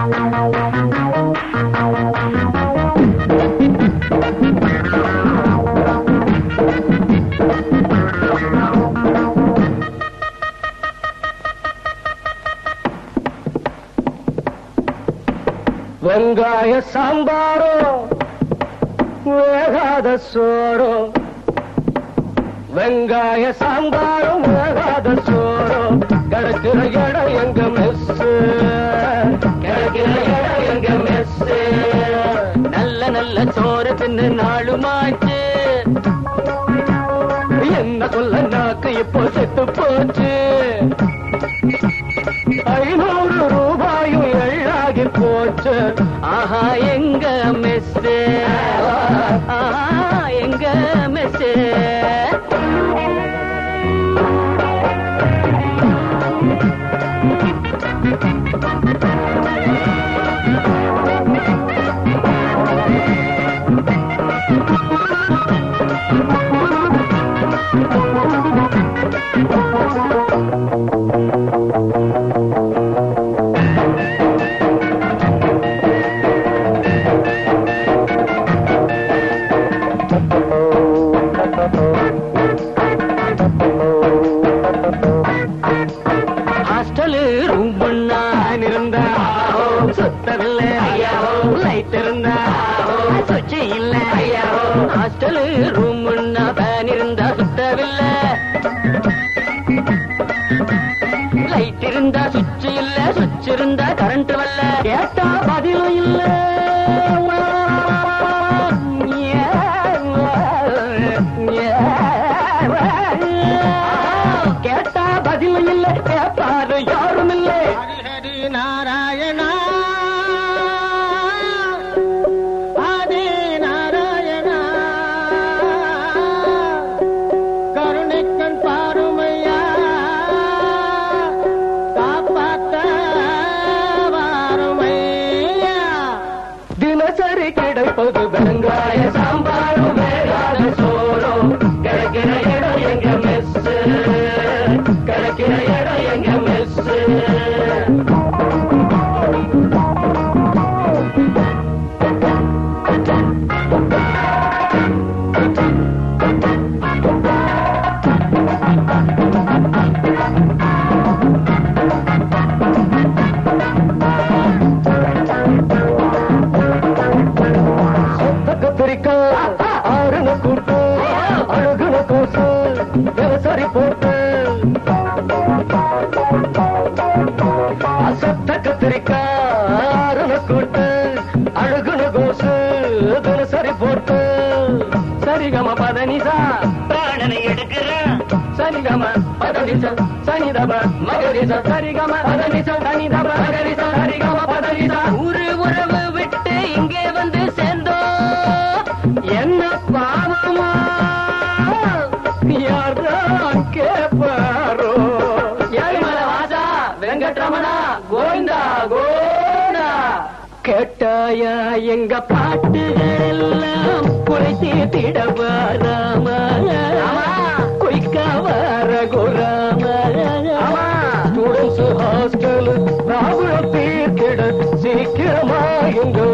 வெங்காய சாம்பாரும் வேகாத சோறும் வெங்காய சாம்பாரும் வேகாத சோறும் கிடக்கிற இடம் எங்க மெஸ் கிடக்கிற இடம் எங்க மெஸ் நல்ல நல்ல சோறு தின்னு நாளுமாச்சு என்ன சொல்ல நாக்கு இப்போ செத்து போச்சு ஐநூறு ரூபாயும் எள்ளாகி போச்சு ஆஹா எங்க மெஸ் ஆஹா எங்க மெஸ் ஹாஸ்டலு ரூம் பண்ணா இருந்தா சுத்தவில்லை லைட் இருந்தா சுச்சி இல்ல ஹாஸ்டலு ரூம் பண்ணா பேன் இருந்தா சுத்தவில்லை லைட் இருந்தா சுவிட்ச் இல்ல சுவிட்ச் இருந்தா கரண்ட் வரல கேட்டா பதிலும் இல்ல கேட்டா பதிலும் இல்ல கேட்டாரு யாரும் இல்லை ஹரி நாராயணா ஆதி நாராயணா கருணைக்கண் பாருமையா காப்பாத்த வாருமையா தினசரி கிடைப்பது வெங்காய சாம்பாரும் வேகாத சோறும் கிடைக்கிற இடம் எங்க மெஸ் கிடைக்கிற இடம் எங்க மெஸ் சொத்த கத்திரிக்காய் ஆறுன கூட்டு அழகுன கோசு தினசரி போட்டு சொத்த கத்திரிக்காய் ஆறுன கூட்டு அழகுன கோசு தினசரி போட்டு சரிகம பதனிசா பிராணனை எடுக்கிறேன் சரிகம பதனிச சனிதப மகரிச சரிகம பதனிச சனிதப மகரிச சரிகம பதனிசா ஊரு உறவு விட்டு இங்கே வந்து சேர்ந்தோம் என்ன பாவமா யார்தான் கேப்பாரோ ஏழுமலை வாசா வெங்கட்ரமணா கோவிந்தா கோவிந்தா கேட்டாயா எங்க பாட்டுகள் எல்லாம் குறை தீர்த்திட வாராம ஆமா. கொய்க்கா வார குராம ஆமா. ஸ்டூடெண்ட்ஸ் ஹாஸ்டல் ராகுல தீர்த்திட சீக்கிரமா எங்க